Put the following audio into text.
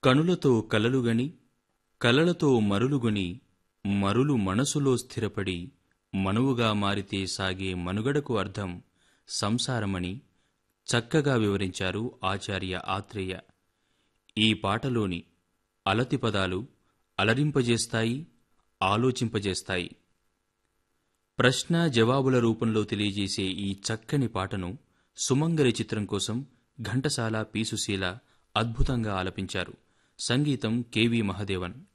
కనులతో కలలుగని కలలతో మరులుగొని మరులు మనసులో స్థిరపడి మనువుగా మారితే సాగే మనుగడకు అర్థం సంసారమని చక్కగా వివరించారు ఆచార్య ఆత్రేయ ఈ పాటలోని అలతి పదాలు అలరింపజేస్తాయి ఆలోచింపజేస్తాయి ప్రశ్న జవాబుల రూపంలో తెలియజేసే ఈ చక్కని పాటను సుమంగరి చిత్రం కోసం ఘంటసాల పీసుశీల అద్భుతంగా ఆలపించారు సంగీతం కెవి మహదేవన్